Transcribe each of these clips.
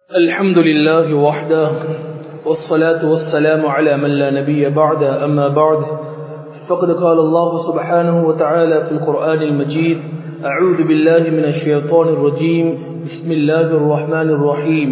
الحمد لله وحده والصلاة والسلام على من لا نبي بعد أما بعد فقد قال الله سبحانه وتعالى في القرآن المجيد أعوذ بالله من الشيطان الرجيم بسم الله الرحمن الرحيم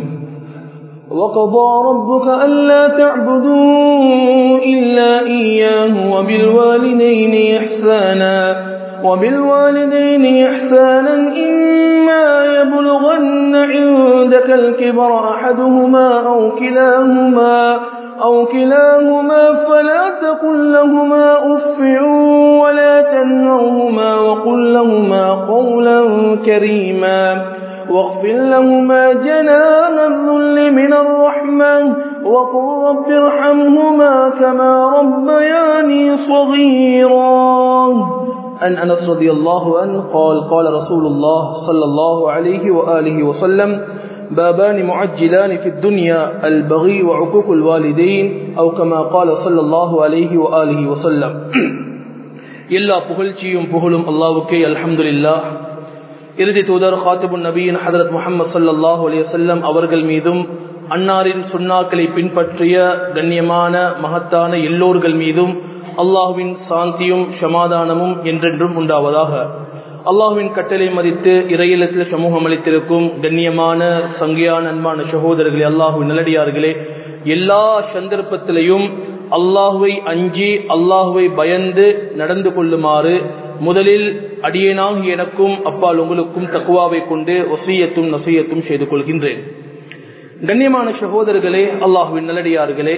وقضى ربك ألا تعبدوا إلا إياه وبالوالدين إحسانا وبالوالدين إحسانا إما يبلغن عندك الكبر أحدهما أو كلاهما أو كلاهما فلا تقل لهما أف ولا تنهرهما وقل لهما قولا كريما واغفر لهما جناح الذل من الرحمة وقل رب ارحمهما كما ربياني صغيرا عن أنس رضي الله عنه قال قال رسول الله صلى الله عليه وآله وسلم بابان معجلان في الدنيا البغي وعقوق الوالدين أو كما قال صلى الله عليه وآله وسلم எல்லா புகழ்ச்சியும் புகழும் அல்லாவுக்கே அல்ஹம்துலில்லா இறுதி தூதர் ஹாத்திபுன் நபியின் ஹதரத் முகமது சல்லாஹூ அலையம் அவர்கள் மீதும் அன்னாரின் சுண்ணாக்களை பின்பற்றிய கண்ணியமான மகத்தான எல்லோர்கள் மீதும் அல்லாஹுவின் சாந்தியும் சமாதானமும் என்றென்றும் உண்டாவதாக அல்லாஹுவின் கட்டளை மதித்து இறையிலத்தில் சமூகம் அளித்திருக்கும் கண்ணியமான சங்கியான அன்பான சகோதரர்களே அல்லாஹுவின் நல்லடியார்களே எல்லா சந்தர்ப்பத்திலையும் அல்லாஹுவை அஞ்சி அல்லாஹுவை பயந்து நடந்து கொள்ளுமாறு முதலில் அடியேனாக எனக்கும் அப்பால் உங்களுக்கும் தக்குவாவை கொண்டு ஒசியத்தும் நசியத்தும் செய்து கொள்கின்றேன் கண்ணியமான சகோதரர்களே அல்லாஹுவின் நல்லடியார்களே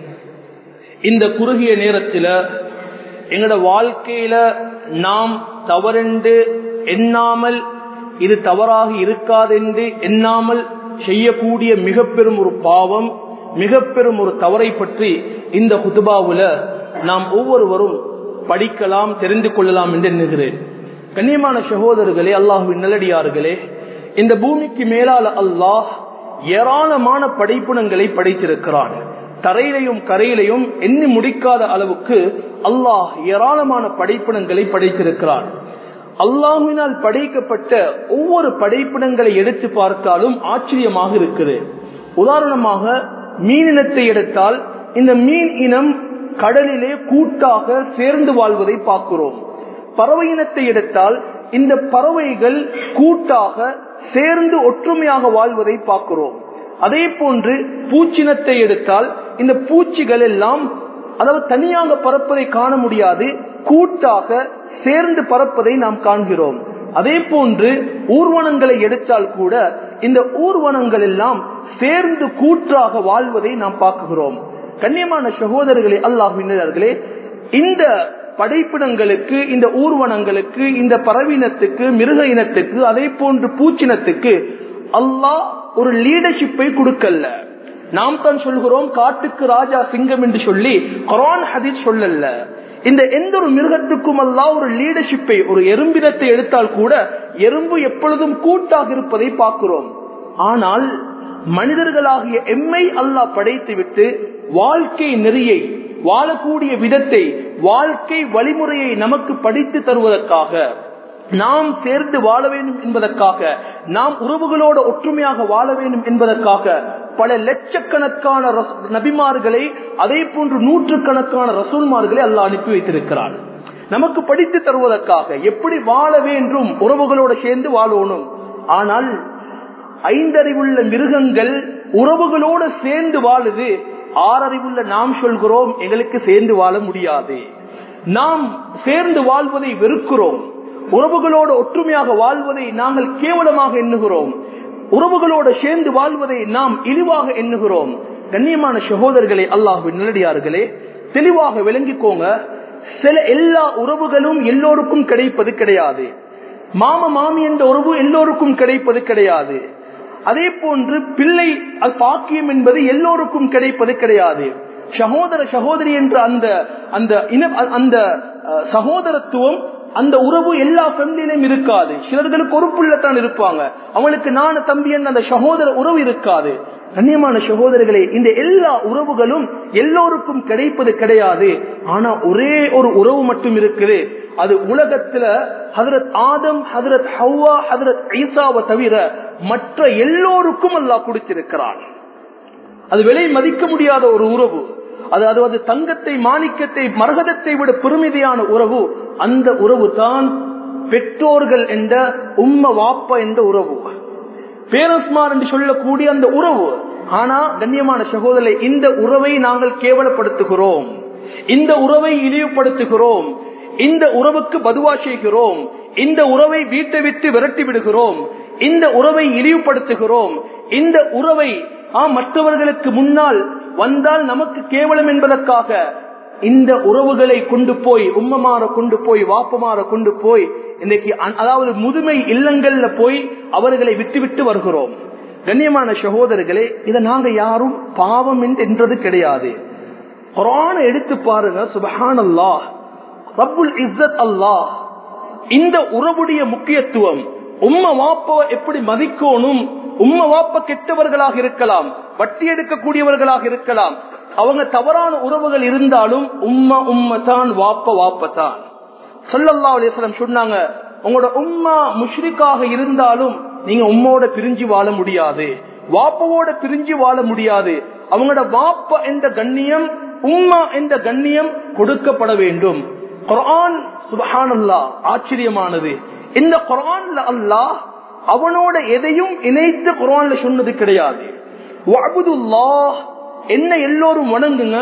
இந்த குறுகிய நேரத்தில் எங்களோட வாழ்க்கையில நாம் தவறென்று எண்ணாமல் இது தவறாக இருக்காதென்று எண்ணாமல் செய்யக்கூடிய மிக பெரும் ஒரு பாவம் மிக பெரும் ஒரு தவறை பற்றி இந்த குதுபாவுல நாம் ஒவ்வொருவரும் படிக்கலாம் தெரிந்து கொள்ளலாம் என்று எண்ணுகிறேன் கண்ணியமான சகோதரர்களே அல்லாஹுவின் நல்லடியார்களே இந்த பூமிக்கு மேலால அல்லாஹ் ஏராளமான படைப்புணங்களை படைத்திருக்கிறான் தரையிலையும் கரையிலையும் எண்ணி முடிக்காத அளவுக்கு அல்லாஹ் ஏராளமான படைப்பினங்களை படைத்திருக்கிறான் அல்லாஹினால் படைக்கப்பட்ட ஒவ்வொரு படைப்பினங்களை எடுத்து பார்த்தாலும் ஆச்சரியமாக இருக்குது உதாரணமாக மீனினத்தை எடுத்தால் இந்த மீன் இனம் கடலிலே கூட்டாக சேர்ந்து வாழ்வதை பார்க்கிறோம் பறவை இனத்தை எடுத்தால் இந்த பறவைகள் கூட்டாக சேர்ந்து ஒற்றுமையாக வாழ்வதை பார்க்கிறோம் அதே போன்று பூச்சினத்தை எடுத்தால் இந்த பூச்சிகள் எல்லாம் அதாவது தனியாக பறப்பதை காண முடியாது கூட்டாக சேர்ந்து பறப்பதை நாம் காண்கிறோம் அதே போன்று ஊர்வனங்களை எடுத்தால் கூட இந்த ஊர்வனங்கள் எல்லாம் சேர்ந்து கூற்றாக வாழ்வதை நாம் பார்க்கிறோம் கண்ணியமான சகோதரர்களே அல்லாஹினர்களே இந்த படைப்பினங்களுக்கு இந்த ஊர்வனங்களுக்கு இந்த பறவினத்துக்கு மிருக இனத்துக்கு அதே போன்று பூச்சினத்துக்கு அல்லாஹ் ஒரு லீடர்ஷிப்பை கொடுக்கல நாம் தான் சொல்கிறோம் காட்டுக்கு ராஜா சிங்கம் என்று சொல்லி கொரான் ஹதீஸ் சொல்லல இந்த எந்த ஒரு மிருகத்துக்கும் அல்லா ஒரு லீடர்ஷிப்பை ஒரு எறும்பினத்தை எடுத்தால் கூட எறும்பு எப்பொழுதும் கூட்டாக இருப்பதை பார்க்கிறோம் ஆனால் மனிதர்களாகிய எம்மை அல்லாஹ் படைத்து விட்டு வாழ்க்கை நெறியை வாழக்கூடிய விதத்தை வாழ்க்கை வழிமுறையை நமக்கு படித்து தருவதற்காக நாம் சேர்ந்து வாழ வேண்டும் என்பதற்காக நாம் உறவுகளோடு ஒற்றுமையாக வாழ வேண்டும் என்பதற்காக பல லட்சக்கணக்கான நபிமார்களை அதே போன்று நூற்றுக்கணக்கான ரசூல்மார்களை அல்ல அனுப்பி வைத்திருக்கிறார் நமக்கு படித்து தருவதற்காக எப்படி வாழ வேண்டும் உறவுகளோடு சேர்ந்து வாழணும் ஆனால் ஐந்தறிவுள்ள மிருகங்கள் உறவுகளோடு சேர்ந்து வாழுது ஆறறிவுள்ள நாம் சொல்கிறோம் எங்களுக்கு சேர்ந்து வாழ முடியாது நாம் சேர்ந்து வாழ்வதை வெறுக்கிறோம் உறவுகளோடு ஒற்றுமையாக வாழ்வதை நாங்கள் கேவலமாக எண்ணுகிறோம் உறவுகளோடு சேர்ந்து வாழ்வதை நாம் இழிவாக எண்ணுகிறோம் கண்ணியமான சகோதரர்களே அல்லாஹு நல்லடியார்களே தெளிவாக விளங்கிக்கோங்க சில எல்லா உறவுகளும் எல்லோருக்கும் கிடைப்பது கிடையாது மாம மாமி என்ற உறவு எல்லோருக்கும் கிடைப்பது கிடையாது அதே போன்று பிள்ளை பாக்கியம் என்பது எல்லோருக்கும் கிடைப்பது கிடையாது சகோதர சகோதரி என்ற அந்த அந்த இன அந்த சகோதரத்துவம் அந்த உறவு எல்லா ஃபேமிலியிலும் இருக்காது சிலர்களுக்கு ஒரு புள்ளத்தான் இருப்பாங்க அவங்களுக்கு நான தம்பி என்ற அந்த சகோதர உறவு இருக்காது கண்ணியமான சகோதரர்களே இந்த எல்லா உறவுகளும் எல்லோருக்கும் கிடைப்பது கிடையாது ஆனா ஒரே ஒரு உறவு மட்டும் இருக்குது அது உலகத்துல ஹதரத் ஆதம் ஹதரத் ஹவ்வா ஹதரத் ஈசாவை தவிர மற்ற எல்லோருக்கும் அல்லாஹ் கொடுத்திருக்கிறான் அது விலை மதிக்க முடியாத ஒரு உறவு அது அதாவது தங்கத்தை மாணிக்கத்தை மரகதத்தை விட பெருமிதியான உறவு அந்த உறவு தான் பெற்றோர்கள் என்ற உம்ம வாப்ப என்ற உறவு பேரஸ்மார் என்று சொல்லக்கூடிய அந்த உறவு ஆனா கண்ணியமான சகோதரரை இந்த உறவை நாங்கள் கேவலப்படுத்துகிறோம் இந்த உறவை இழிவுபடுத்துகிறோம் இந்த உறவுக்கு பதுவா செய்கிறோம் இந்த உறவை வீட்டை விட்டு விரட்டி விடுகிறோம் இந்த உறவை இழிவுபடுத்துகிறோம் இந்த உறவை மற்றவர்களுக்கு முன்னால் வந்தால் நமக்கு கேவலம் என்பதற்காக இந்த உறவுகளை கொண்டு போய் உம்மமாற கொண்டு போய் வாப்பமாற கொண்டு போய் இன்னைக்கு அதாவது முதுமை இல்லங்கள்ல போய் அவர்களை விட்டுவிட்டு வருகிறோம் கண்ணியமான சகோதரர்களே இதை நாங்க யாரும் பாவம் என்றது கிடையாது குரான எடுத்து பாருங்க சுபஹான் அல்லாஹ் ரப்புல் இஸ்ஸத் அல்லாஹ் இந்த உறவுடைய முக்கியத்துவம் உம்ம வாப்ப எப்படி மதிக்கணும் உம்ம வாப்ப கெட்டவர்களாக இருக்கலாம் வட்டி எடுக்கக்கூடியவர்களாக இருக்கலாம் அவங்க தவறான உறவுகள் இருந்தாலும் உம்ம உம்மதான் வாப்ப வாப்பதான் சொல்லல்லா அலிஸ்லாம் சொன்னாங்க உங்களோட உம்மா முஷ்ரிக்காக இருந்தாலும் நீங்க உம்மோட பிரிஞ்சு வாழ முடியாது வாப்பவோட பிரிஞ்சு வாழ முடியாது அவங்களோட வாப்ப என்ற கண்ணியம் உம்மா என்ற கண்ணியம் கொடுக்கப்பட வேண்டும் குரான் சுபஹானல்லா ஆச்சரியமானது இந்த குரான்ல அல்லாஹ் அவனோட எதையும் இணைத்து குரான்ல சொன்னது கிடையாது என்ன எல்லோரும் வணங்குங்க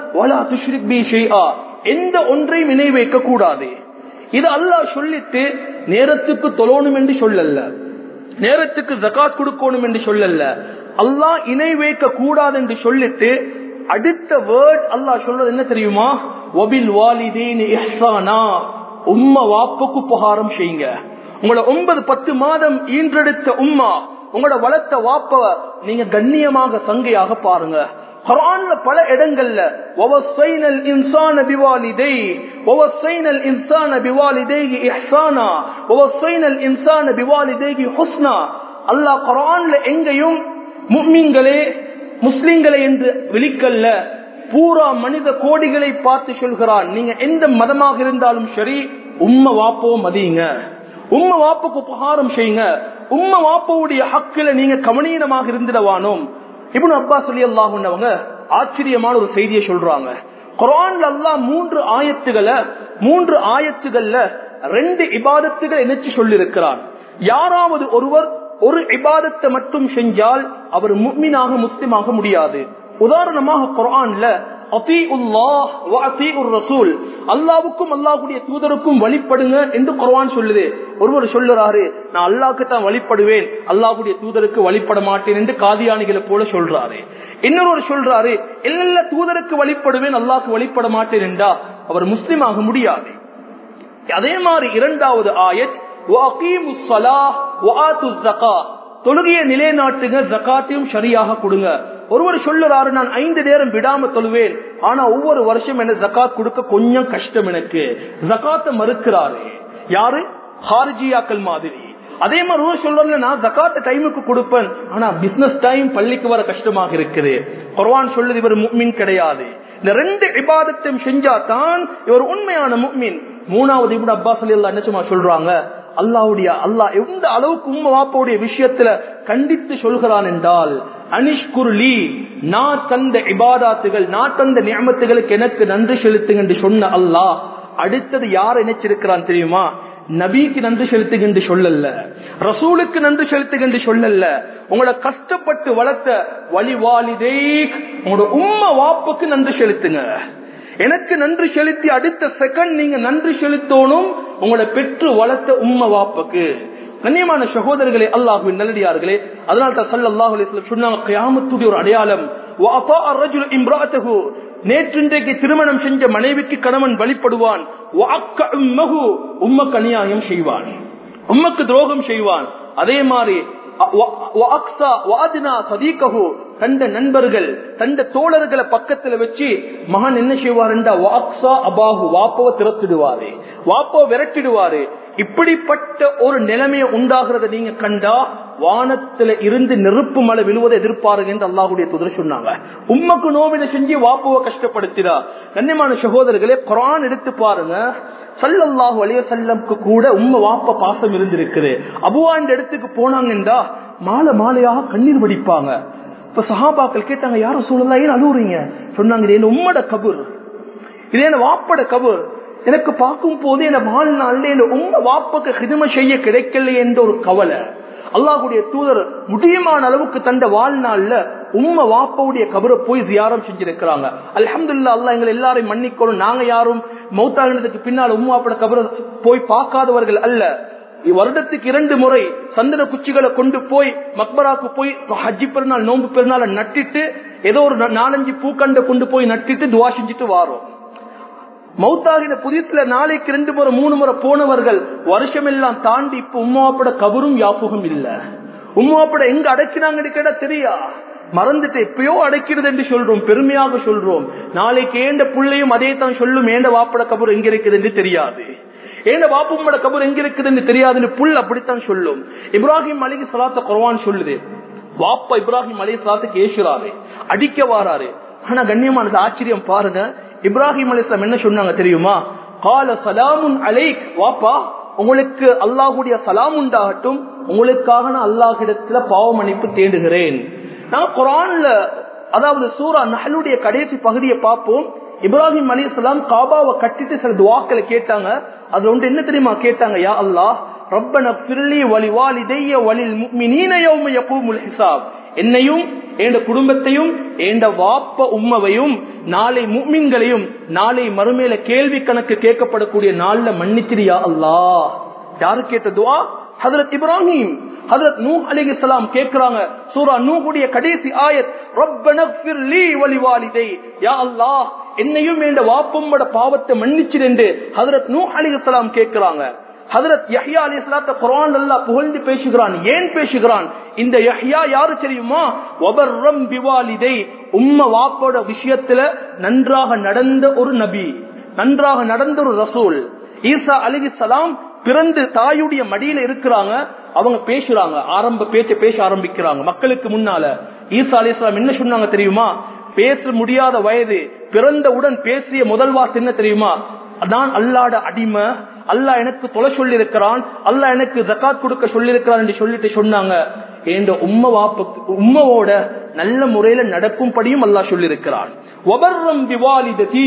எந்த ஒன்றையும் இணை வைக்க கூடாது இது அல்லாஹ் சொல்லிட்டு நேரத்துக்கு தொழணும் என்று சொல்லல நேரத்துக்கு ஜகாத் கொடுக்கணும் என்று சொல்லல அல்லாஹ் இணை வைக்க கூடாது என்று சொல்லிட்டு அடுத்த வேர்ட் அல்லாஹ் சொல்றது என்ன தெரியுமா ஒபில் வாலிதேன் உம்ம வாப்புக்கு உபகாரம் செய்யுங்க உங்களை ஒன்பது பத்து மாதம் ஈன்றெடுத்த உம்மா உங்களோட வளர்த்த வாப்ப நீங்க கண்ணியமாக சங்கையாக பாருங்க குரான்ல பல இடங்கள்ல ஒவசைனல் இன்சான பிவாலிதை ஒவசைனல் இன்சான பிவாலிதைகி இஹ்சானா ஒவசைனல் இன்சான பிவாலிதைகி ஹுஸ்னா அல்லாஹ் குரான்ல எங்கேயும் மும்மிங்களே முஸ்லிம்களை என்று விழிக்கல்ல பூரா மனித கோடிகளை பார்த்து சொல்கிறான் நீங்க எந்த மதமாக இருந்தாலும் சரி உம்ம வாப்போ மதியுங்க உம்ம வாப்புக்கு உபகாரம் செய்யுங்க உம்ம வாப்பவுடைய ஹக்கில நீங்க கவனீனமாக இருந்திடவானோம் இப்படி அப்பா சொல்லி அல்லாஹ்னவங்க ஆச்சரியமான ஒரு செய்தியை சொல்றாங்க குரான்ல அல்லாஹ் மூன்று ஆயத்துகளை மூன்று ஆயத்துகள்ல ரெண்டு இபாதத்துகள் நினைச்சு சொல்லியிருக்கிறான் யாராவது ஒருவர் ஒரு இபாதத்தை மட்டும் செஞ்சால் அவர் முக்மினாக முஸ்லிமாக முடியாது உதாரணமாக குரான்ல அல்லாவுக்கும் அல்லாஹுடைய தூதருக்கும் வழிபடுங்க என்று குர்ஆன் சொல்லுது ஒருவர் சொல்லுறாரு நான் அல்லாஹ்க்கு தான் வழிபடுவேன் அல்லாஹுடைய தூதருக்கு வழிபட மாட்டேன் என்று காதியானிகளை போல சொல்றாரு இன்னொரு சொல்றாரு இல்ல தூதருக்கு வழிபடுவேன் அல்லாஹ்க்கு வழிபட மாட்டேன் என்றா அவர் முஸ்லிமாக முடியாது அதே மாதிரி இரண்டாவது ஆயத் தொழுகையை நிலைநாட்டுங்க ஜக்காத்தையும் சரியாக கொடுங்க ஒருவர் சொல்லுறாரு நான் ஐந்து நேரம் விடாம தொழுவேன் ஆனா ஒவ்வொரு வருஷம் என்ன ஜக்காத் கொடுக்க கொஞ்சம் கஷ்டம் எனக்கு ஜக்காத்தை மறுக்கிறாரு யாரு ஹார்ஜியாக்கள் மாதிரி அதே மாதிரி ஒரு சொல்றதுல நான் ஜக்காத்த டைமுக்கு கொடுப்பேன் ஆனா பிசினஸ் டைம் பள்ளிக்கு வர கஷ்டமாக இருக்குது குர்வான் சொல்லுது இவர் முக்மின் கிடையாது இந்த ரெண்டு இபாதத்தையும் செஞ்சா தான் இவர் உண்மையான முக்மின் மூணாவது இப்படி அப்பாஸ் அலி அல்லா என்ன சொல்றாங்க அல்லாவுடைய அல்லாஹ் எந்த அளவுக்கு உம்ம வாப்பாவுடைய விஷயத்துல கண்டித்து சொல்கிறான் என்றால் அனிஷ்குர்லி நான் தந்த இபாதாத்துகள் நான் தந்த நியமத்துகளுக்கு எனக்கு நன்றி செலுத்துங்க என்று சொன்ன அல்லாஹ் அடுத்தது யார் நினைச்சிருக்கிறான் தெரியுமா நபிக்கு நன்றி செலுத்துகின்ற சொல்லல்ல ரசூலுக்கு நன்றி செலுத்துகின்ற சொல்லல்ல உங்களை கஷ்டப்பட்டு வளர்த்த வழிவாலிதே உங்களோட உம்ம வாப்புக்கு நன்றி செலுத்துங்க எனக்கு நன்றி செலுத்தி அடுத்த செகண்ட் நீங்க நன்றி செலுத்தணும் உங்களை பெற்று வளர்த்த உம்ம வாப்புக்கு கண்ணியமான சகோதரர்களே அல்லாஹுவின் நல்லடியார்களே அதனால தான் சல்ல அல்லாஹு சொன்னாங்க கியாமத்துடைய ஒரு அடையாளம் நேற்றின்றைக்கு திருமணம் செஞ்ச மனைவிக்கு கணவன் வழிபடுவான் உம்மக்கு அநியாயம் செய்வான் உம்மக்கு துரோகம் செய்வான் அதே மாதிரி தந்த நண்பர்கள் தந்த தோழர்களை பக்கத்துல வச்சு மகன் என்ன செய்வார் வாக்ஸா அபாஹு வாப்பவ திறத்திடுவாரு வாப்பவ விரட்டிடுவாரு இப்படிப்பட்ட ஒரு நிலைமையை உண்டாகிறத நீங்க கண்டா வானத்துல இருந்து நெருப்பு மழை விழுவதை எதிர்பாருங்க என்று அல்லாஹுடைய துதர் சொன்னாங்க உம்மக்கு நோவினை செஞ்சு வாப்புவ கஷ்டப்படுத்திடா கண்ணியமான சகோதரர்களே குரான் எடுத்து பாருங்க சல்லல்லாஹு அலைய செல்லம்க்கு கூட உம்ம வாப்ப பாசம் இருந்திருக்குது அபுவா இந்த இடத்துக்கு போனாங்கன்றா மாலை மாலையாக கண்ணீர் வடிப்பாங்க இப்ப சஹாபாக்கள் கேட்டாங்க யாரும் சூழலா ஏன் அழுவுறீங்க சொன்னாங்க இது என்ன உம்மட கபூர் இது என்ன வாப்பட கபூர் எனக்கு பார்க்கும் போது என் வாழ்நாள்ல என் உம்ம வாப்பக்கு ஹிதும செய்ய கிடைக்கல என்ற ஒரு கவலை அல்லாஹுடைய தூதர் முடியுமான அளவுக்கு தந்த வாழ்நாள்ல உம்ம வாப்பவுடைய கபரை போய் ஜியாரம் செஞ்சிருக்கிறாங்க அல்ஹம்துல்லா அல்லாஹ் எங்களை எல்லாரையும் மன்னிக்கணும் நாங்க யாரும் மௌத்தாகினதுக்கு பின்னால் உம்ம வாப்பட கபரை போய் பார்க்காதவர்கள் அல்ல வருடத்துக்கு இரண்டு முறை சந்தன குச்சிகளை கொண்டு போய் மக்பராக்கு போய் ஹஜ்ஜி பெருநாள் நோன்பு பெருநாளை நட்டிட்டு ஏதோ ஒரு நாலஞ்சு பூக்கண்டை கொண்டு போய் நட்டிட்டு துவா செஞ்சுட்டு வாரோம் மௌத்தாகின புதியத்துல நாளைக்கு ரெண்டு முறை மூணு முறை போனவர்கள் வருஷம் எல்லாம் தாண்டி இப்ப உமாப்பட கபரும் யாப்புகம் இல்ல உமாப்பட எங்க அடைக்கினாங்கன்னு கேட்டா தெரியா மறந்துட்டு எப்பயோ அடைக்கிறது என்று சொல்றோம் பெருமையாக சொல்றோம் நாளைக்கு ஏண்ட புள்ளையும் அதே தான் சொல்லும் ஏண்ட வாப்பட கபர் எங்க இருக்குது என்று தெரியாது ஏண்ட வாப்பும்மட கபர் எங்க இருக்குதுன்னு தெரியாதுன்னு புல் அப்படித்தான் சொல்லும் இப்ராஹிம் அலிக்கு சலாத்த குரவான் சொல்லுது வாப்பா இப்ராஹிம் அலி சலாத்துக்கு ஏசுறாரு அடிக்க வாராரு ஆனா கண்ணியமானது ஆச்சரியம் பாருங்க இப்ராஹிம் அலிஸ்லாம் என்ன சொன்னாங்க தெரியுமா கால சலாமுன் அலைக் வாப்பா உங்களுக்கு அல்லாஹுடைய சலாம் உண்டாகட்டும் உங்களுக்காக நான் அல்லாஹிடத்துல பாவ மன்னிப்பு தேடுகிறேன் நான் குரான்ல அதாவது சூரா நஹலுடைய கடைசி பகுதியை பார்ப்போம் இப்ராஹிம் அலி இஸ்லாம் காபாவை கட்டிட்டு சில துவாக்களை கேட்டாங்க அதுல ஒன்று என்ன தெரியுமா கேட்டாங்க யா அல்லாஹ் ரப்பன பிர்லி வலி வாலிதைய வலில் முக்மினீன யௌம யகூமுல் ஹிசாப் என்னையும் என் குடும்பத்தையும் என் வாப்ப உம்மவையும் நாளை முக்மின்களையும் நாளை மறுமையில கேள்வி கணக்கு கேட்கப்படக்கூடிய நாள்ல மன்னிச்சிரியா அல்லாஹ் யாரு கேட்ட துவா ஹதரத் இப்ராஹிம் ஹதரத் நூ அலிஹிஸ்லாம் கேக்குறாங்க சூரா நூகுடைய கடைசி ஆயத் ரப்பனக்ஃபிர் லீ வலிவாலிதை யா அல்லாஹ் என்னையும் என் வாப்பம்மோட பாவத்தை மன்னிச்சிரு ஹதரத் நூ அலிஹிஸ்லாம் கேக்குறாங்க ஹதரத் யஹ்யா அலி இஸ்லாத்த குரான் அல்லா புகழ்ந்து பேசுகிறான் ஏன் பேசுகிறான் இந்த யஹ்யா யாரு தெரியுமா ஒபர்ரம் பிவாலிதை உம்ம வாப்போட விஷயத்துல நன்றாக நடந்த ஒரு நபி நன்றாக நடந்த ஒரு ரசூல் ஈசா அலிஹி சலாம் பிறந்து தாயுடைய மடியில இருக்கிறாங்க அவங்க பேசுறாங்க ஆரம்ப பேச்ச பேச ஆரம்பிக்கிறாங்க மக்களுக்கு முன்னால ஈசா அலி இஸ்லாம் என்ன சொன்னாங்க தெரியுமா பேச முடியாத வயது பிறந்தவுடன் பேசிய முதல் வார்த்தை என்ன தெரியுமா நான் அல்லாட அடிமை அல்லாஹ் எனக்கு தொலை சொல்லி இருக்கிறான் அல்லாஹ் எனக்கு ஜக்காத் கொடுக்க சொல்லி இருக்கிறான் என்று சொல்லிட்டு சொன்னாங்க என்ற உம்ம வாப்புக்கு உம்மவோட நல்ல முறையில நடக்கும்படியும் அல்லாஹ் சொல்லி இருக்கிறான் ஒபர்ரம் திவாலிததி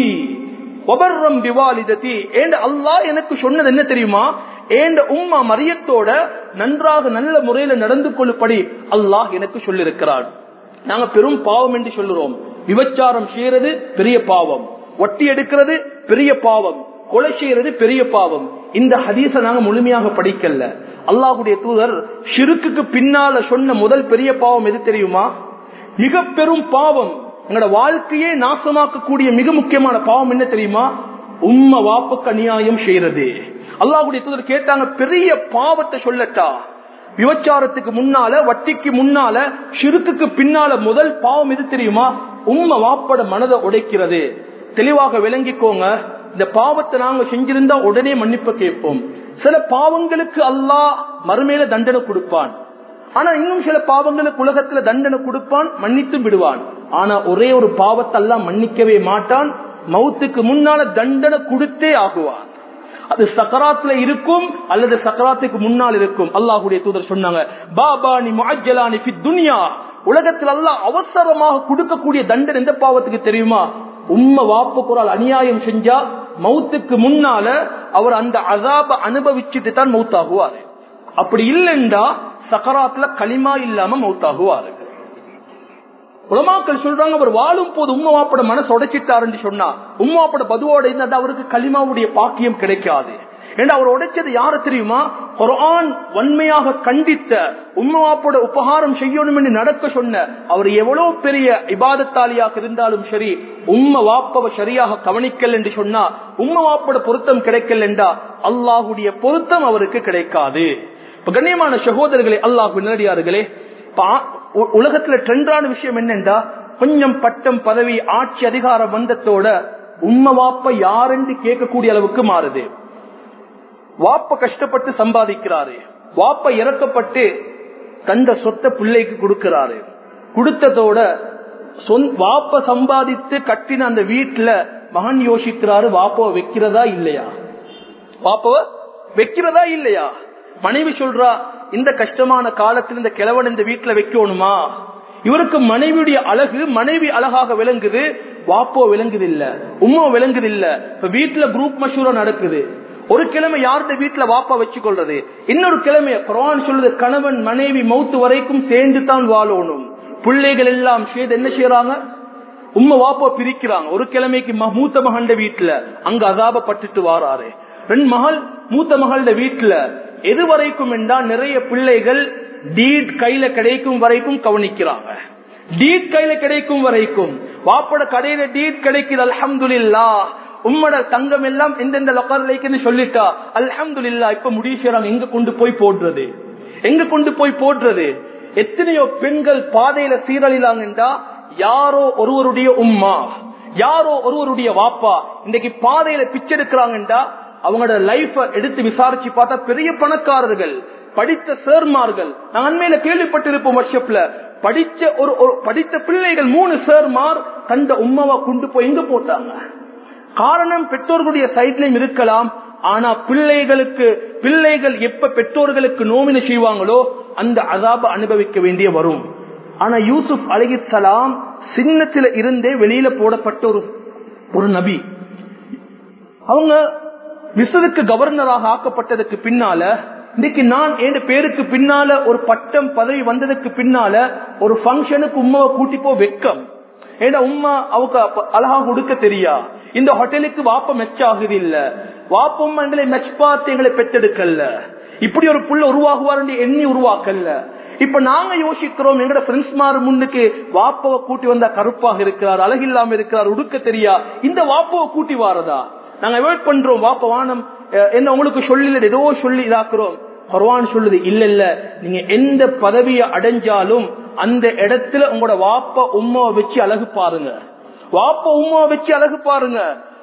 ஒபர்ரம் திவாலிததி ஏண்ட அல்லாஹ் எனக்கு சொன்னது என்ன தெரியுமா ஏண்ட உம்மா மரியத்தோட நன்றாக நல்ல முறையில நடந்து கொள்ளும்படி அல்லாஹ் எனக்கு சொல்லியிருக்கிறான் நாங்க பெரும் பாவம் என்று சொல்லுறோம் விபச்சாரம் செய்யறது பெரிய பாவம் ஒட்டி எடுக்கிறது பெரிய பாவம் கொலை செய்யறது பெரிய பாவம் இந்த ஹதீஸ நாங்க முழுமையாக படிக்கல அல்லாஹுடைய தூதர் ஷிருக்குக்கு பின்னால சொன்ன முதல் பெரிய பாவம் எது தெரியுமா மிக பெரும் பாவம் எங்களோட வாழ்க்கையே நாசமாக்கக்கூடிய மிக முக்கியமான பாவம் என்ன தெரியுமா உம்ம வாப்புக்கு அநியாயம் செய்யறது அல்லாஹுடைய தூதர் கேட்டாங்க பெரிய பாவத்தை சொல்லட்டா விபச்சாரத்துக்கு முன்னால வட்டிக்கு முன்னால ஷிருக்குக்கு பின்னால முதல் பாவம் எது தெரியுமா உம்ம வாப்பட மனதை உடைக்கிறது தெளிவாக விளங்கிக்கோங்க இந்த பாவத்தை நாங்க செஞ்சிருந்தா உடனே மன்னிப்பு கேட்போம் சில பாவங்களுக்கு அல்லாஹ் மறுமையில தண்டனை கொடுப்பான் ஆனா இன்னும் சில பாவங்களுக்கு உலகத்துல தண்டனை கொடுப்பான் மன்னித்தும் விடுவான் ஆனா ஒரே ஒரு பாவத்தை எல்லாம் மன்னிக்கவே மாட்டான் மௌத்துக்கு முன்னால தண்டனை கொடுத்தே ஆகுவான் அது சக்கராத்துல இருக்கும் அல்லது சக்கராத்துக்கு முன்னால் இருக்கும் அல்லாஹுடைய தூதர் சொன்னாங்க பாபானி முஅஜ்ஜலானி ஃபி துன்யா உலகத்தில் அல்லாஹ் அவசரமாக கொடுக்கக்கூடிய தண்டனை எந்த பாவத்துக்கு தெரியுமா உம்ம வாப்பு குரால் அநியாயம் செஞ்சா மௌத்துக்கு முன்னால அவர் அந்த அசாப அனுபவிச்சுட்டு தான் மௌத்தாகுவாரு அப்படி இல்லைண்டா சக்கராத்துல களிமா இல்லாம மௌத்தாகுவாரு உலமாக்கள் சொல்றாங்க அவர் வாழும் போது உம்மா வாப்பட மனசு உடைச்சிட்டாருன்னு சொன்னா உம்மா வாப்பட பதுவோட இருந்தா அவருக்கு களிமாவுடைய பாக்கியம் கிடைக்காது ஏன்னா அவர் உடைச்சது யாரு தெரியுமா குரான் வன்மையாக கண்டித்த உம்மவாப்போட உபகாரம் செய்யணும் என்று நடக்க சொன்ன அவர் எவ்வளவு பெரிய இபாதத்தாலியாக இருந்தாலும் சரி உம்ம வாப்பவ சரியாக கவனிக்கல் என்று சொன்னா உம்ம வாப்போட பொருத்தம் கிடைக்கல் என்றா அல்லாஹுடைய பொருத்தம் அவருக்கு கிடைக்காது இப்ப கண்ணியமான சகோதரர்களே அல்லாஹு நேரடியார்களே உலகத்துல ட்ரெண்டான விஷயம் என்னென்றா கொஞ்சம் பட்டம் பதவி ஆட்சி அதிகாரம் வந்தத்தோட உம்ம வாப்ப யாரென்று கேட்கக்கூடிய அளவுக்கு மாறுது வாப்ப கஷ்டப்பட்டு சம்பாதிக்கிறாரு வாப்ப இறக்கப்பட்டு தந்த சொத்தை பிள்ளைக்கு கொடுக்கிறாரு கொடுத்ததோட வாப்ப சம்பாதித்து கட்டின அந்த வீட்டுல மகன் யோசிக்கிறாரு வாப்பாவை வைக்கிறதா இல்லையா வாப்பாவ வைக்கிறதா இல்லையா மனைவி சொல்றா இந்த கஷ்டமான காலத்தில் இந்த கிழவன் இந்த வீட்டுல வைக்கணுமா இவருக்கு மனைவியுடைய அழகு மனைவி அழகாக விளங்குது வாப்போ விளங்குது இல்ல உம்மா விளங்குது இல்ல இப்ப வீட்டுல குரூப் மஷூரா நடக்குது ஒரு கிழமை யார்கிட்ட வீட்டுல வாப்பா வச்சு கொள்றது இன்னொரு கிழமை குரான் சொல்லுது கணவன் மனைவி மௌத்து வரைக்கும் சேர்ந்து தான் வாழணும் பிள்ளைகள் எல்லாம் சேர்ந்து என்ன செய்யறாங்க உம்மை வாப்பா பிரிக்கிறாங்க ஒரு கிழமைக்கு மூத்த மகண்ட வீட்டுல அங்க அதாபப்பட்டுட்டு வாராரு ரெண்டு மகள் மூத்த மகள வீட்டுல எது வரைக்கும் என்றால் நிறைய பிள்ளைகள் டீட் கையில கிடைக்கும் வரைக்கும் கவனிக்கிறாங்க டீட் கையில கிடைக்கும் வரைக்கும் வாப்பட கடையில டீட் கிடைக்குது அல்ஹம்துலில்லா உம்மட தங்கம் எல்லாம் எந்தெந்த லொக்கர்லைக்குன்னு சொல்லிட்டா அல்ஹம்துலில்லா இப்ப முடிவு செய்யறாங்க எங்க கொண்டு போய் போடுறது எங்க கொண்டு போய் போடுறது எத்தனையோ பெண்கள் பாதையில சீரழிலாங்கன்றா யாரோ ஒருவருடைய உம்மா யாரோ ஒருவருடைய வாப்பா இன்னைக்கு பாதையில பிச்செடுக்கிறாங்கன்றா அவங்களோட லைஃப எடுத்து விசாரிச்சு பார்த்தா பெரிய பணக்காரர்கள் படித்த சேர்மார்கள் நான் அண்மையில கேள்விப்பட்டிருப்போம் வருஷப்ல படிச்ச ஒரு படித்த பிள்ளைகள் மூணு சேர்மார் தந்த உம்மாவை கொண்டு போய் எங்க போட்டாங்க காரணம் பெற்றோர்களுடைய சைட்லயும் இருக்கலாம் ஆனா பிள்ளைகளுக்கு பிள்ளைகள் எப்ப பெற்றோர்களுக்கு நோமின செய்வாங்களோ அந்த அதாப அனுபவிக்க வேண்டிய வரும் ஆனா யூசுப் அலிசலாம் சின்னத்தில இருந்தே வெளியில போடப்பட்ட ஒரு ஒரு நபி அவங்க விசதுக்கு கவர்னராக ஆக்கப்பட்டதுக்கு பின்னால இன்னைக்கு நான் என் பேருக்கு பின்னால ஒரு பட்டம் பதவி வந்ததுக்கு பின்னால ஒரு பங்கனுக்கு உமாவை கூட்டி போ வெக்கம் ஏன்னா உமா அவங்க அழகா கொடுக்க தெரியா இந்த ஹோட்டலுக்கு வாப்ப மெச்ச ஆகுது இல்ல வாப்பம் எங்களை மெச் பார்த்து எங்களை பெற்றெடுக்கல இப்படி ஒரு புள்ள உருவாகுவார் எண்ணி உருவாக்கல்ல இப்ப நாங்க யோசிக்கிறோம் எங்கட பிரின்ஸ்மார் முன்னுக்கு வாப்பவை கூட்டி வந்தா கருப்பாக இருக்கிறார் அழகில்லாம இருக்கிறார் உடுக்க தெரியா இந்த வாப்பவை கூட்டி வாரதா நாங்க அவாய்ட் பண்றோம் வாப்ப வானம் என்ன உங்களுக்கு சொல்லல ஏதோ சொல்லி இதாக்குறோம் பரவான் சொல்லுது இல்ல இல்ல நீங்க எந்த பதவியை அடைஞ்சாலும் அந்த இடத்துல உங்களோட வாப்ப உம்மாவை வச்சு அழகு பாருங்க வாப்ப உம்மாவை வச்சு அழகு பாருங்க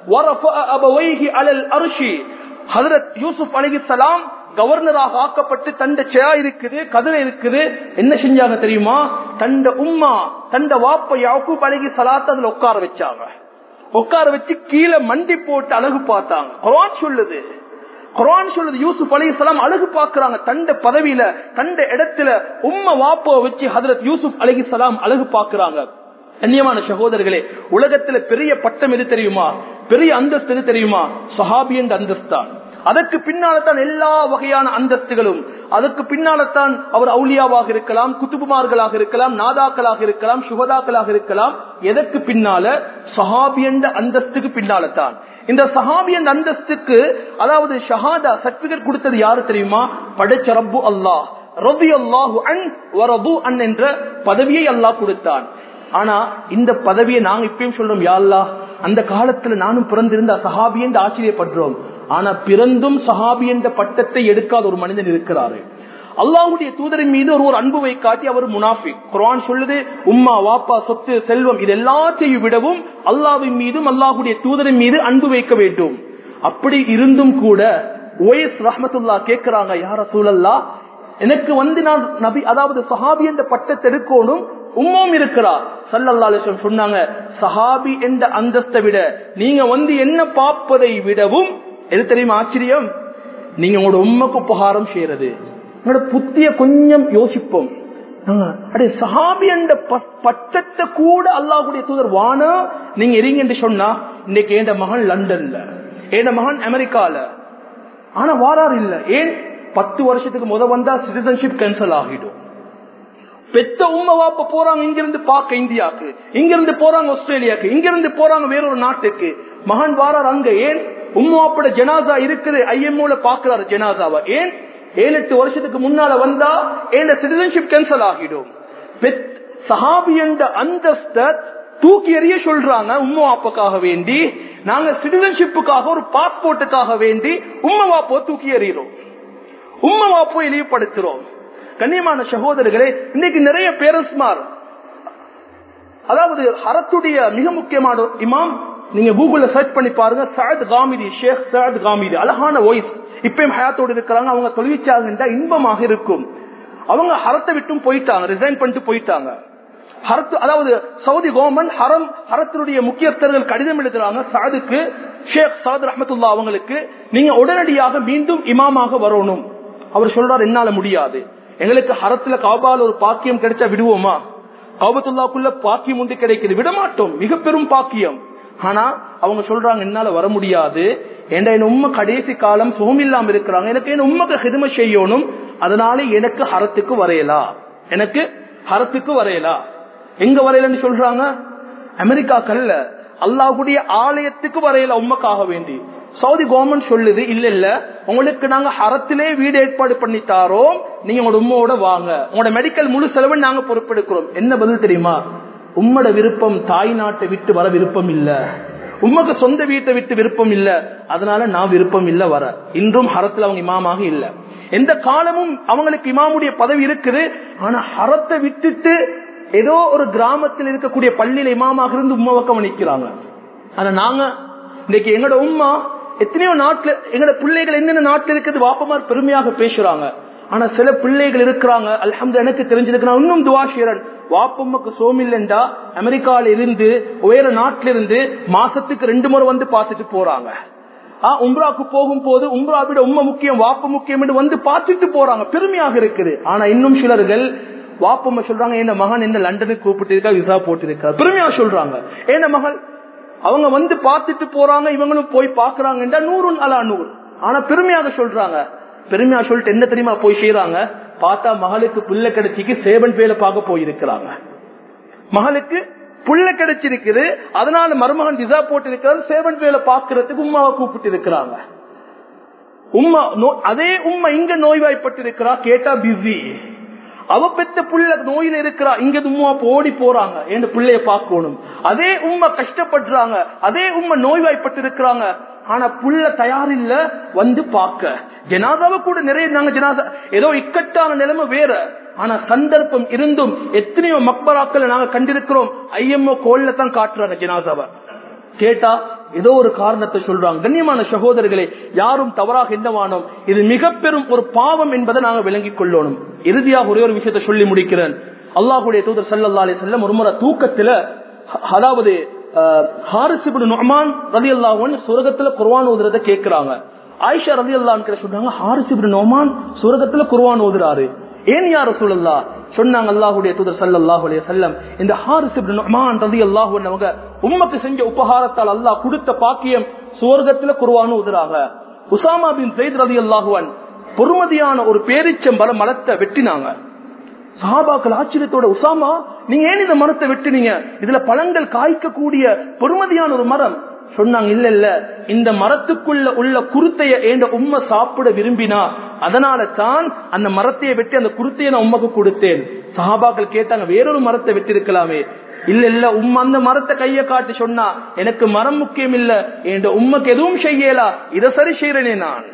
யூசுப் அலிசலாம் கவர்னராக ஆக்கப்பட்டு தண்ட செயா இருக்குது கதிரை இருக்குது என்ன செஞ்சாங்க தெரியுமா தண்ட உம்மா தண்ட வாப்ப யாக்கூப் அழகி சலாத்த அதுல உட்கார வச்சாங்க உட்கார வச்சு கீழே மண்டி போட்டு அழகு பார்த்தாங்க குரான் சொல்லுது குரான் சொல்லுது யூசுப் அலி இஸ்லாம் அழகு பாக்குறாங்க தண்ட பதவியில தண்ட இடத்துல உம்ம வாப்போ வச்சு ஹதரத் யூசுப் அலி சலாம் அழகு பாக்குறாங்க கண்ணியமான சகோதரர்களே உலகத்துல பெரிய பட்டம் எது தெரியுமா பெரிய அந்தஸ்து எது தெரியுமா சஹாபி என்ற அந்தஸ்தான் அதற்கு பின்னால்தான் எல்லா வகையான அந்தஸ்துகளும் அதற்கு பின்னால்தான் அவர் அவுலியாவாக இருக்கலாம் குத்துபுமார்களாக இருக்கலாம் நாதாக்களாக இருக்கலாம் சுகதாக்களாக இருக்கலாம் எதற்கு பின்னால சஹாபியண்ட அந்தஸ்துக்கு பின்னால்தான் இந்த சஹாபியன் அந்தஸ்துக்கு அதாவது ஷஹாதா சர்டிபிகேட் கொடுத்தது யாரு தெரியுமா படைச்ச ரப்பு அல்லாஹ் ரபி அல்லாஹு அன் வரபு அன் என்ற பதவியை அல்லாஹ் கொடுத்தான் ஆனா இந்த பதவியை நாங்க இப்பயும் சொல்றோம் யாழ்லா அந்த காலத்துல நானும் பிறந்திருந்த சஹாபி என்று ஆச்சரியப்படுறோம் ஆனா பிறந்தும் சஹாபி என்ற பட்டத்தை எடுக்காத ஒரு மனிதன் இருக்கிறாரு அல்லாஹுடைய தூதரின் மீது ஒரு ஒரு அன்புவை காட்டி அவர் முனாஃபிக் குரான் சொல்லுது உம்மா வாப்பா சொத்து செல்வம் இது எல்லாத்தையும் விடவும் அல்லாவின் மீதும் அல்லாஹுடைய தூதரின் மீது அன்பு வைக்க வேண்டும் அப்படி இருந்தும் கூட ஓஎஸ் ரஹமத்துல்லா கேட்கிறாங்க யார சூழல்லா எனக்கு வந்து நான் நபி அதாவது சஹாபி என்ற பட்டத்தை எடுக்கணும் உம்மும் இருக்கிறா சல்லல்லா அலிஸ்லம் சொன்னாங்க சஹாபி என்ற அந்தஸ்தை விட நீங்க வந்து என்ன பார்ப்பதை விடவும் எது தெரியுமா ஆச்சரியம் நீங்க உங்களோட உண்மைக்கு உபகாரம் செய்யறது உங்களோட புத்திய கொஞ்சம் யோசிப்போம் அடே சஹாபி என்ற பட்டத்தை கூட அல்லாஹுடைய தூதர் வானா நீங்க எரிங்க என்று சொன்னா இன்னைக்கு என் மகன் லண்டன்ல என் மகன் அமெரிக்கால ஆனா வாராரு இல்ல ஏன் பத்து வருஷத்துக்கு முத வந்தா சிட்டிசன்ஷிப் கேன்சல் ஆகிடும் பெத்த உண்மை வாப்ப போறாங்க இங்கிருந்து பார்க்க இந்தியாவுக்கு இங்கிருந்து போறாங்க ஆஸ்திரேலியாக்கு இங்கிருந்து போறாங்க வேறொரு நாட்டுக்கு மகன் வாரார் அங்க ஏன் உம்மாப்பட ஜனாசா இருக்குது ஐஎம்ஓல பாக்குறாரு ஜனாசாவை ஏன் ஏழு எட்டு வருஷத்துக்கு முன்னால வந்தா ஏன் சிட்டிசன்ஷிப் கேன்சல் ஆகிடும் சஹாபி என்ற அந்தஸ்த தூக்கி எறிய சொல்றாங்க உம்மா வாப்புக்காக வேண்டி நாங்க சிட்டிசன்ஷிப்புக்காக ஒரு பாஸ்போர்ட்டுக்காக வேண்டி உம்மா வாப்போ தூக்கி எறிகிறோம் உம்மா வாப்போ இழிவுபடுத்துறோம் கண்ணியமான சகோதரர்களே இன்னைக்கு நிறைய பேரஸ்மார் அதாவது ஹரத்துடைய மிக முக்கியமான இமாம் நீங்க கூகுள்ல சர்ச் பண்ணி பாருங்க சயத் காமிதி ஷேக் சயத் காமிதி அழகான வாய்ஸ் இப்பயும் ஹயாத்தோடு இருக்கிறாங்க அவங்க தொழிற்சாங்க இன்பமாக இருக்கும் அவங்க ஹரத்தை விட்டும் போயிட்டாங்க ரிசைன் பண்ணிட்டு போயிட்டாங்க ஹரத்து அதாவது சவுதி கவர்மெண்ட் ஹரம் ஹரத்தினுடைய முக்கியஸ்தர்கள் கடிதம் எழுதுறாங்க சாதுக்கு ஷேக் சாத் ரஹமத்துல்லா அவங்களுக்கு நீங்க உடனடியாக மீண்டும் இமாமாக வரணும் அவர் சொல்றாரு என்னால முடியாது எங்களுக்கு ஹரத்துல காபால ஒரு பாக்கியம் கிடைச்சா விடுவோமா காபத்துல்லாக்குள்ள பாக்கியம் உண்டு கிடைக்குது விடமாட்டோம் மிக பெரும் பாக்கியம் ஆனா அவங்க சொல்றாங்க என்னால வர முடியாது என் உண்மை கடைசி காலம் சுகமில்லாம இருக்கிறாங்க எனக்கு என் உண்மைக்கு ஹிதம செய்யணும் அதனால எனக்கு ஹரத்துக்கு வரையலா எனக்கு ஹரத்துக்கு வரையலா எங்க வரையலன்னு சொல்றாங்க அமெரிக்காக்கல்ல அல்லாஹுடைய ஆலயத்துக்கு வரையல உண்மைக்காக வேண்டி சவுதி கவர்மெண்ட் சொல்லுது இல்ல இல்ல உங்களுக்கு நாங்க ஹரத்திலே வீடு ஏற்பாடு பண்ணி தாரோம் நீங்க உங்களோட உண்மையோட வாங்க உங்களோட மெடிக்கல் முழு செலவு நாங்க பொறுப்பெடுக்கிறோம் என்ன பதில் தெரியுமா உம்மோட விருப்பம் தாய் நாட்டை விட்டு வர விருப்பம் இல்ல உமக்கு சொந்த வீட்டை விட்டு விருப்பம் இல்ல அதனால நான் விருப்பம் இல்ல வர இன்றும் ஹரத்துல அவங்க இமாமாக இல்ல எந்த காலமும் அவங்களுக்கு இமாமுடைய பதவி இருக்குது ஆனா ஹரத்தை விட்டுட்டு ஏதோ ஒரு கிராமத்தில் இருக்கக்கூடிய பள்ளியில இமாமாக இருந்து உம்மா பக்கம் நிக்கிறாங்க ஆனா நாங்க இன்னைக்கு எங்களோட உம்மா எத்தனையோ நாட்டுல எங்களோட பிள்ளைகள் என்னென்ன நாட்டுல இருக்குது வாப்பமார் பெருமையாக பேசுறாங்க ஆனா சில பிள்ளைகள் இருக்கிறாங்க அல்ஹம்து எனக்கு தெரிஞ்சிருக்கு நான் இன்னும் துவா செய்யறேன் வாப்பம்மாக்கு சோமில்லண்டா அமெரிக்கால இருந்து வேற நாட்டில இருந்து மாசத்துக்கு ரெண்டு முறை வந்து பார்த்துட்டு போறாங்க உம்ராக்கு போகும் போது உம்ராவிட உண்மை முக்கியம் வாப்பு முக்கியம் என்று வந்து பார்த்துட்டு போறாங்க பெருமையாக இருக்குது ஆனா இன்னும் சிலர்கள் வாப்பம்மா சொல்றாங்க என்ன மகன் என்ன லண்டனுக்கு கூப்பிட்டு இருக்கா விசா போட்டு இருக்கா பெருமையா சொல்றாங்க என்ன மகள் அவங்க வந்து பார்த்துட்டு போறாங்க இவங்களும் போய் பாக்குறாங்க நூறு அலா நூறு ஆனா பெருமையாக சொல்றாங்க பெருமையா சொல்லிட்டு என்ன தெரியுமா போய் செய்யறாங்க பார்த்தா மகளுக்கு புள்ள கிடைச்சிக்கு சேவன் பேல பார்க்க போயிருக்கிறாங்க மகளுக்கு புள்ள கிடைச்சிருக்குது அதனால மருமகன் விசா போட்டு இருக்கிறார் சேவன் பேல பாக்குறதுக்கு உமாவை கூப்பிட்டு இருக்கிறாங்க உம்மா அதே உண்மை இங்க நோய்வாய்ப்பட்டு இருக்கிறா கேட்டா பிஸி அவ பெத்த புள்ள நோயில இருக்கிறா இங்க உமா ஓடி போறாங்க என் பிள்ளைய பார்க்கணும் அதே உண்மை கஷ்டப்படுறாங்க அதே உண்மை நோய்வாய்ப்பட்டு இருக்கிறாங்க ஆனா புள்ள தயாரில்ல வந்து பார்க்க ஜனாதாவை கூட நிறைய நாங்க ஜனாதா ஏதோ இக்கட்டான நிலைமை வேற ஆனா சந்தர்ப்பம் இருந்தும் எத்தனையோ மக்பராக்களை நாங்க கண்டிருக்கிறோம் ஐஎம்ஓ கோல்ல தான் காட்டுறாங்க ஜனாதாவை கேட்டா ஏதோ ஒரு காரணத்தை சொல்றாங்க கண்ணியமான சகோதரர்களே யாரும் தவறாக எண்ணவானோம் இது மிக பெரும் ஒரு பாவம் என்பதை நாங்க விளங்கிக் கொள்ளணும் இறுதியாக ஒரே ஒரு விஷயத்தை சொல்லி முடிக்கிறேன் அல்லாஹுடைய தூதர் சல்லா அலி செல்லம் ஒரு முறை தூக்கத்துல அதாவது ரதி அல்லாஹன் சுரகத்துல குர்வான் ஓதுறத கேட்கிறாங்க ஆயிஷா ரதி அல்லான் சொல்றாங்க ஹாரிசிபின் நோமான் சுரகத்துல குர்வான் ஓதுறாரு ஏன் யார சூழல்லா சொன்னாங்க அல்லாஹுடைய தூதர் சல்லாஹு அலைய செல்லம் இந்த ஹாரிசிபின் நோமான் ரதி அல்லாஹு அவங்க உம்மக்கு செஞ்ச உபகாரத்தால் அல்லாஹ் கொடுத்த பாக்கியம் சுவர்க்கத்துல குர்வான் ஓதுறாங்க உசாமா பின் சைத் ரதி அல்லாஹுவன் பொறுமதியான ஒரு பேரிச்சம்பல மலத்தை வெட்டினாங்க சஹாபாக்கள் ஆச்சரியத்தோட உசாமா நீங்க ஏன் இந்த மரத்தை வெட்டினீங்க இதுல பழங்கள் காய்க்கக்கூடிய பொறுமதியான ஒரு மரம் சொன்னாங்க இல்ல இல்ல இந்த மரத்துக்குள்ள உள்ள குருத்தைய ஏண்ட உண்மை சாப்பிட விரும்பினா அதனால தான் அந்த மரத்தையை வெட்டி அந்த குருத்தையை நான் உண்மைக்கு கொடுத்தேன் சஹாபாக்கள் கேட்டாங்க வேறொரு மரத்தை வெட்டிருக்கலாமே இல்ல இல்ல உம் அந்த மரத்தை கைய காட்டி சொன்னா எனக்கு மரம் முக்கியம் இல்ல என் உண்மைக்கு எதுவும் செய்யலா இதை சரி செய்யறேனே நான்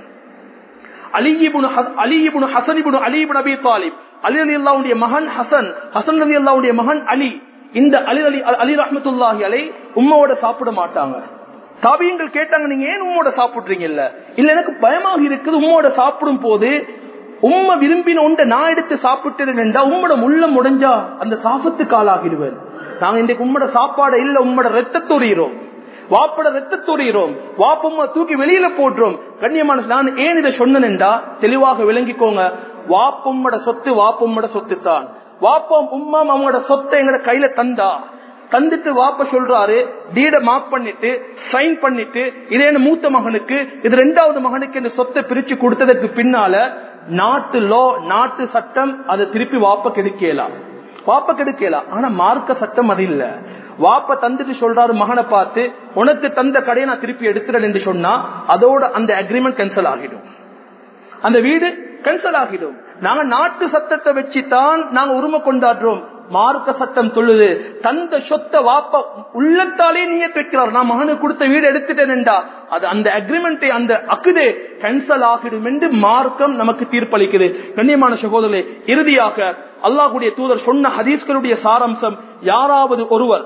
அலியிபுன் அலியிபுன் ஹசனிபுன் அலிபுன் அபி தாலிப் அலி அலி அல்லாவுடைய மகன் ஹசன் ஹசன் அலி அல்லாவுடைய மகன் அலி இந்த அலி அலி அலி ரஹமத்துல்லாஹி அலை உம்மோட சாப்பிட மாட்டாங்க தாபியங்கள் கேட்டாங்க நீங்க ஏன் உம்மோட சாப்பிடுறீங்க இல்ல இல்ல எனக்கு பயமாக இருக்குது உம்மோட சாப்பிடும் போது உம்ம விரும்பின ஒன்றை நான் எடுத்து சாப்பிட்டு உம்மோட உள்ளம் முடிஞ்சா அந்த சாபத்துக்கு ஆளாகிடுவேன் நாங்க இன்றைக்கு உம்மோட சாப்பாடு இல்ல உம்மோட ரத்தத்துறீரோம் வாப்பட ரத்தத்துறீரோம் வாப்பம்மா தூக்கி வெளியில போட்டுரும் கண்ணியமான நான் ஏன் இதை சொன்னேன்டா தெளிவாக விளங்கிக்கோங்க வாப்பம்மோட சொத்து வாப்பம்மோட சொத்து தான் வாப்பம் உம்மம் அவங்களோட சொத்தை எங்கட கையில தந்தா தந்துட்டு வாப்ப சொல்றாரு டீட மார்க் பண்ணிட்டு சைன் பண்ணிட்டு இதே மூத்த மகனுக்கு இது ரெண்டாவது மகனுக்கு இந்த சொத்தை பிரிச்சு கொடுத்ததுக்கு பின்னால நாட்டு லோ நாட்டு சட்டம் அதை திருப்பி வாப்ப கெடுக்கலாம் வாப்ப கெடுக்கலாம் ஆனா மார்க்க சட்டம் அது இல்ல வாப்ப தந்துட்டு சொல்றாரு மகனை பார்த்து உனக்கு தந்த கடையை நான் திருப்பி எடுத்துறேன் என்று சொன்னா அதோட அந்த அக்ரிமெண்ட் கேன்சல் ஆகிடும் அந்த வீடு கேன்சல் ஆகிடும் நாங்க நாட்டு சட்டத்தை வச்சுதான் நாங்க உரிமை கொண்டாடுறோம் மார்க்க சட்டம் சொல்லுது தந்த சொத்த வாப்ப உள்ளத்தாலே நீங்க வைக்கிறார் நான் மகனுக்கு கொடுத்த வீடு எடுத்துட்டேன்டா அது அந்த அக்ரிமெண்டை அந்த அக்குதே கேன்சல் ஆகிடும் என்று மார்க்கம் நமக்கு தீர்ப்பளிக்குது கண்ணியமான சகோதரே இறுதியாக அல்லாஹுடைய தூதர் சொன்ன ஹதீஸ்களுடைய சாராம்சம் யாராவது ஒருவர்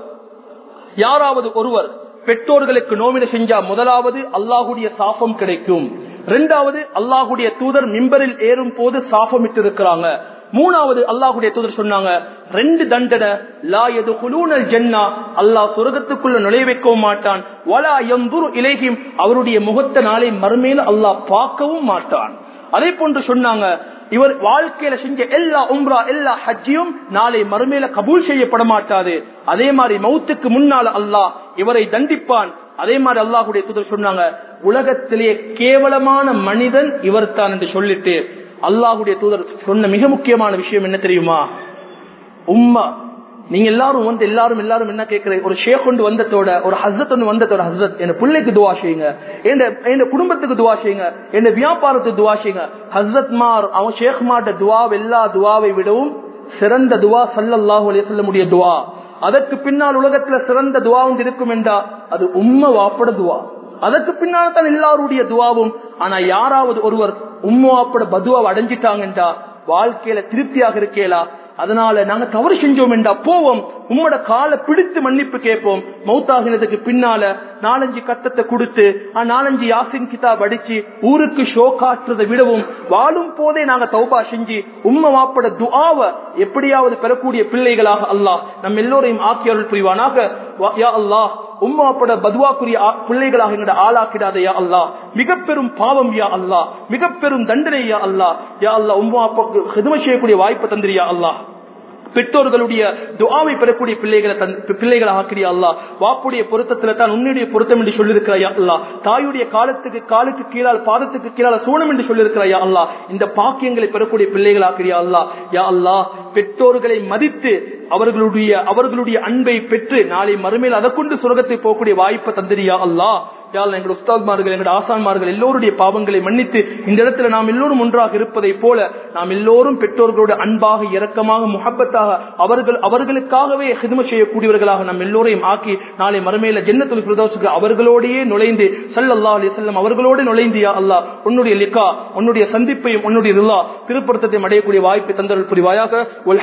யாராவது ஒருவர் பெற்றோர்களுக்கு நோவின செஞ்சா முதலாவது அல்லாஹுடைய சாபம் கிடைக்கும் ரெண்டாவது அல்லாஹுடைய தூதர் மிம்பரில் ஏறும் போது சாபமிட்டு இருக்கிறாங்க மூணாவது அல்லாஹுடைய தூதர் சொன்னாங்க ரெண்டு தண்டனை லா எது குலூனல் ஜன்னா அல்லாஹ் சொர்க்கத்துக்குள்ள நுழைய வைக்கவும் மாட்டான் வலா எம்புரு இலேகிம் அவருடைய முகத்த நாளை மறுமையில அல்லாஹ் பார்க்கவும் மாட்டான் அதே போன்று சொன்னாங்க இவர் வாழ்க்கையில செஞ்ச எல்லா உம்ரா எல்லா ஹஜ்ஜியும் நாளை மறுமையில கபூல் செய்யப்பட மாட்டாது அதே மாதிரி மௌத்துக்கு முன்னால அல்லாஹ் இவரை தண்டிப்பான் அதே மாதிரி அல்லாஹுடைய தூதர் சொன்னாங்க உலகத்திலேயே கேவலமான மனிதன் இவர் தான் என்று சொல்லிட்டு அல்லாஹுடைய தூதர் சொன்ன மிக முக்கியமான விஷயம் என்ன தெரியுமா உம்மா நீங்க எல்லாரும் வந்து எல்லாரும் எல்லாரும் என்ன கேட்கிறீங்க ஒரு ஷேக் கொண்டு வந்ததோட ஒரு ஹசரத் ஒன்று வந்ததோட ஹசரத் என் பிள்ளைக்கு துவா செய்யுங்க என் குடும்பத்துக்கு துவா செய்யுங்க என் வியாபாரத்துக்கு துவா செய்யுங்க ஹசரத் மார் அவன் ஷேக் மாட்ட துவா எல்லா துவாவை விடவும் சிறந்த துவா சல்லல்லாஹு அலைஹி வஸல்லமுடைய துவா அதற்கு பின்னால் உலகத்துல சிறந்த துவாவும் இருக்கும் என்றா அது உம்ம வாப்பட துவா அதற்கு பின்னால் தான் எல்லாருடைய துவாவும் ஆனா யாராவது ஒருவர் உம்மாப்பட பதுவாவை அடைஞ்சிட்டாங்கன்றா வாழ்க்கையில திருப்தியாக இருக்கேலா அதனால நாங்க தவறு செஞ்சோம் என்றா போவோம் உம்மோட காலை பிடித்து மன்னிப்பு கேட்போம் மௌத்தாகினதுக்கு பின்னால நாலஞ்சு கட்டத்தை கொடுத்து நாலஞ்சு யாசின் கிதாப் அடிச்சு ஊருக்கு ஷோ காட்டுறதை விடவும் வாழும் போதே நாங்க தௌபா செஞ்சு உம்ம வாப்பட துஆவ எப்படியாவது பெறக்கூடிய பிள்ளைகளாக அல்லாஹ் நம்ம எல்லோரையும் ஆக்கியவர்கள் புரிவானாக யா அல்லாஹ் உம்மாப்பட பதுவாக்குரிய பிள்ளைகளாக எங்கட ஆளாக்கிடாத யா அல்லா மிக பெரும் பாவம் யா அல்லா மிக பெரும் தண்டனை யா அல்லா யா அல்லா உம்மாப்பாக்கு ஹிதம செய்யக்கூடிய வாய்ப்பு தந்திரியா அல்லாஹ் பெற்றோர்களுடைய துவாவை பெறக்கூடிய பிள்ளைகளை பிள்ளைகளை ஆக்கிறியா அல்லா வாப்புடைய பொருத்தத்துல தான் உன்னுடைய பொருத்தம் என்று சொல்லியிருக்கிறாயா அல்லா தாயுடைய காலத்துக்கு காலுக்கு கீழால் பாதத்துக்கு கீழால் சூனம் என்று சொல்லியிருக்கிறாயா அல்லா இந்த பாக்கியங்களை பெறக்கூடிய பிள்ளைகள் ஆக்கிறியா அல்லா யா அல்லா பெற்றோர்களை மதித்து அவர்களுடைய அவர்களுடைய அன்பை பெற்று நாளை மறுமையில் அதை கொண்டு சுரகத்தை போகக்கூடிய வாய்ப்பை தந்திரியா அல்லா எங்களுடைய உஸ்தாத்மார்கள் எங்களுடைய ஆசான்மார்கள் எல்லோருடைய பாவங்களை மன்னித்து இந்த இடத்துல நாம் எல்லோரும் ஒன்றாக இருப்பதை போல நாம் எல்லோரும் பெற்றோர்களோட அன்பாக இரக்கமாக முகப்பத்தாக அவர்கள் அவர்களுக்காகவே ஹிதம செய்யக்கூடியவர்களாக நம் எல்லோரையும் ஆக்கி நாளை மறுமையில ஜென்னத்துல் பிரதோசுக்கு அவர்களோடையே நுழைந்து சல்லல்லா அலி செல்லம் அவர்களோடு நுழைந்தியா அல்லா உன்னுடைய லிக்கா உன்னுடைய சந்திப்பையும் உன்னுடைய திருப்பருத்தத்தையும் அடையக்கூடிய வாய்ப்பை தந்தர்கள் புரிவாயாக